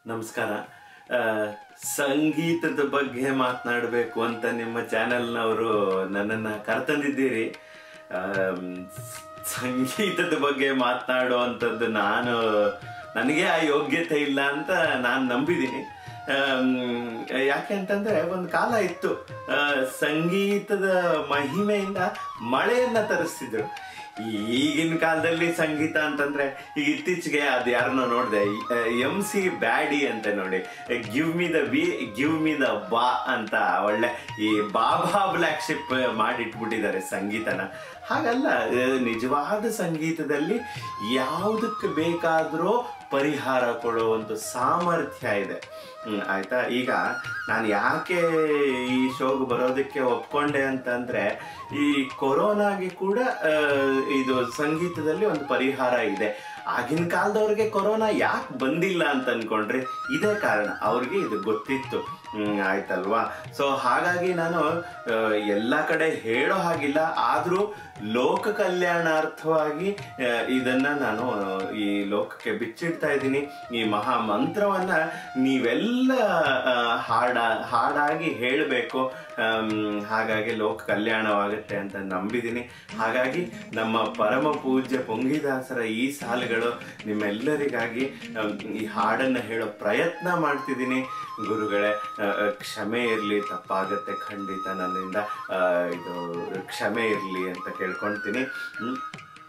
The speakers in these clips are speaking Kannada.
ನಮಸ್ಕಾರ ಆ, ಸಂಗೀತದ ಬಗ್ಗೆ ಮಾತನಾಡಬೇಕು ಅಂತ ನಿಮ್ಮ ಚಾನೆಲ್ನವರು ನನ್ನನ್ನು ಕರೆತಂದಿದ್ದೀರಿ ಆಮ್, ಸಂಗೀತದ ಬಗ್ಗೆ ಮಾತನಾಡುವಂಥದ್ದು ನಾನು ನನಗೆ ಆ ಯೋಗ್ಯತೆ ಇಲ್ಲ ಅಂತ ನಾನು ನಂಬಿದ್ದೀನಿ ಆಮ್, ಯಾಕೆ ಅಂತಂದ್ರೆ ಒಂದು ಕಾಲ ಇತ್ತು ಆ, ಸಂಗೀತದ ಮಹಿಮೆಯಿಂದ ಮಳೆಯನ್ನ ತರಿಸ್ತಿದ್ರು ಈಗಿನ ಕಾಲದಲ್ಲಿ ಸಂಗೀತ ಅಂತಂದ್ರೆ ಈಗ ಇತ್ತೀಚೆಗೆ ಅದು ಯಾರನ್ನ ನೋಡಿದೆ ಎಂ ಸಿ ಬ್ಯಾಡಿ ಅಂತ ನೋಡಿ give me the B give me the ಬಾ ಅಂತ ಒಳ್ಳೆ ಈ ಬಾಬಾ ಬ್ಲ್ಯಾಕ್ ಶಿಪ್ ಮಾಡಿಟ್ಬಿಟ್ಟಿದ್ದಾರೆ ಸಂಗೀತನ ಹಾಗಲ್ಲ ಆ, ನಿಜವಾದ ಸಂಗೀತದಲ್ಲಿ ಯಾವುದಕ್ಕೆ ಬೇಕಾದರೂ ಪರಿಹಾರ ಕೊಡುವಂಥ ಸಾಮರ್ಥ್ಯ ಇದೆ ಹ್ಮ್, ಆಯ್ತಾ ಈಗ ನಾನು ಯಾಕೆ ಈ ಶೋಗೆ ಬರೋದಕ್ಕೆ ಒಪ್ಕೊಂಡೆ ಅಂತಂದ್ರೆ ಈ ಕೊರೋನಾಗೆ ಕೂಡ ಆ, ಇದು ಸಂಗೀತದಲ್ಲಿ ಒಂದು ಪರಿಹಾರ ಇದೆ ಆಗಿನ ಕಾಲದವ್ರಿಗೆ ಕೊರೋನಾ ಯಾಕೆ ಬಂದಿಲ್ಲ ಅಂತ ಅನ್ಕೊಂಡ್ರೆ ಇದೇ ಕಾರಣ ಅವ್ರಿಗೆ ಇದು ಗೊತ್ತಿತ್ತು ಹ್ಮ್, ಆಯ್ತಲ್ವಾ ಸೊ ಹಾಗಾಗಿ ನಾನು ಆ, ಎಲ್ಲ ಕಡೆ ಹೇಳೋ ಹಾಗಿಲ್ಲ ಆದರೂ ಲೋಕ ಕಲ್ಯಾಣಾರ್ಥವಾಗಿ ಆ, ಇದನ್ನ ನಾನು ಈ ಲೋಕಕ್ಕೆ ಬಿಚ್ಚಿಡ್ತಾ ಇದ್ದೀನಿ ಈ ಮಹಾ ಮಂತ್ರವನ್ನ ನೀವೆಲ್ಲ ಆ, ಹಾಡ ಹಾಡಾಗಿ ಹೇಳಬೇಕು ಹಾಗಾಗಿ ಲೋಕ ಕಲ್ಯಾಣವಾಗುತ್ತೆ ಅಂತ ನಂಬಿದ್ದೀನಿ ಹಾಗಾಗಿ ನಮ್ಮ ಪರಮ ಪೂಜ್ಯ ಪೊಂಗಿದಾಸರ ಈ ಸಾಲುಗಳು ನಿಮ್ಮೆಲ್ಲರಿಗಾಗಿ ಆಮ್, ಈ ಹಾಡನ್ನು ಹೇಳೋ ಪ್ರಯತ್ನ ಮಾಡ್ತಿದ್ದೀನಿ ಗುರುಗಳೇ ಆ, ಆ, ಕ್ಷಮೆ ಇರಲಿ ತಪ್ಪಾಗತ್ತೆ ಖಂಡಿತ ನನ್ನಿಂದ ಆ, ಇದು ಕ್ಷಮೆ ಇರಲಿ ಅಂತ ಕೇಳ್ಕೊಳ್ತೀನಿ ಹ್ಮ್.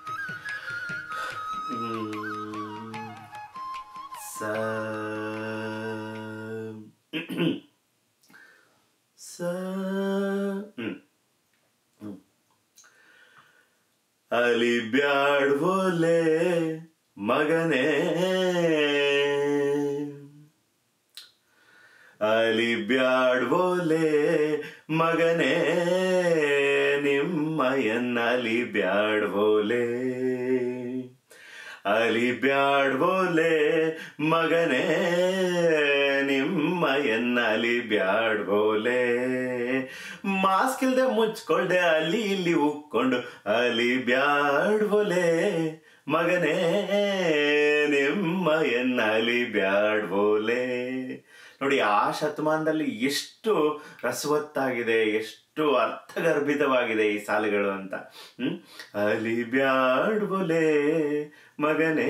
ಹ್ಮ್. ಸ ಸ ಹ್ಮ್. ಹ್ಮ್. ಅಲಿ ಬ್ಯಾಡ್ಬೋಲೆ ಮಗನೇ ಅಲಿ ಬ್ಯಾಡ್ಬೋಲೆ ಮಗನೇ ನಿಮ್ಮಯ್ಯನಲ್ಲಿ ಬ್ಯಾಡ್ಬೋಲೆ ಅಲಿ ಬ್ಯಾಡ್ಬೋಲೆ ಮಗನೇ ನಿಮ್ಮಯ್ಯನಲ್ಲಿ ಬ್ಯಾಡ್ಬೋಲೆ ಮಾಸ್ಕ್ ಇಲ್ದೆ ಮುಚ್ಕೊಳ್ದೆ ಅಲ್ಲಿ ಇಲ್ಲಿ ಉಕ್ಕೊಂಡು ಅಲ್ಲಿ ಬ್ಯಾಡ್ಬೋಲೆ ಮಗನೇ ನಿಮ್ಮಯ್ಯನಲ್ಲಿ ಬ್ಯಾಡ್ಬೋಲೆ ನೋಡಿ ಆ ಶತಮಾನದಲ್ಲಿ ಎಷ್ಟು ರಸವತ್ತಾಗಿದೆ ಎಷ್ಟು ಅರ್ಥಗರ್ಭಿತವಾಗಿದೆ ಈ ಸಾಲುಗಳು ಅಂತ ಹ್ಮ್ ಅಲಿ ಬ್ಯಾಡ್ಬೋಲೆ ಮಗನೇ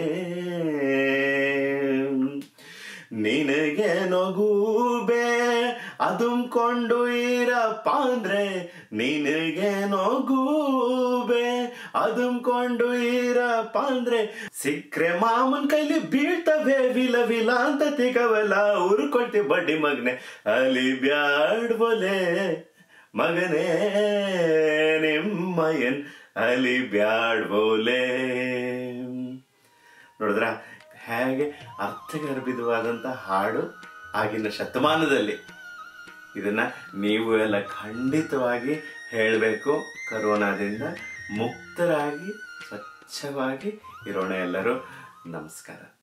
ನಿನಗೆ ನೊಗೂಬೆ ಅದುಮ್ಕೊಂಡು ಇರಪ್ಪ ಅಂದ್ರೆ ನಿನಗೆ ನೊಗೂಬೆ ಅದುಮ್ಕೊಂಡು ಇರಪ್ಪ ಅಂದ್ರೆ ಸಿಕ್ರೆ ಮಾಮನ್ ಕೈಲಿ ಬೀಳ್ತವೆ ವಿಲ ವಿಲ ಅಂತ ತಿಗವಲ್ಲ ಉರ್ಕೊಳ್ತಿ ಬಡ್ಡಿ ಮಗನೆ ಅಲ್ಲಿ ಬ್ಯಾಡ್ಬೋಲೆ ಮಗನೇ ನಿಮ್ಮಯ್ಯನ್ ಅಲ್ಲಿ ಬ್ಯಾಡ್ಬೋಲೆ ನೋಡಿದ್ರ ಹೇಗೆ ಅರ್ಥಗರ್ಭಿತವಾದಂಥ ಹಾಡು ಆಗಿನ ಶತಮಾನದಲ್ಲಿ ಇದನ್ನ ನೀವು ಎಲ್ಲ ಖಂಡಿತವಾಗಿ ಹೇಳಬೇಕು ಕರೋನಾದಿಂದ ಮುಕ್ತರಾಗಿ ಸ್ವಚ್ಛವಾಗಿ ಇರೋಣ ಎಲ್ಲರೂ ನಮಸ್ಕಾರ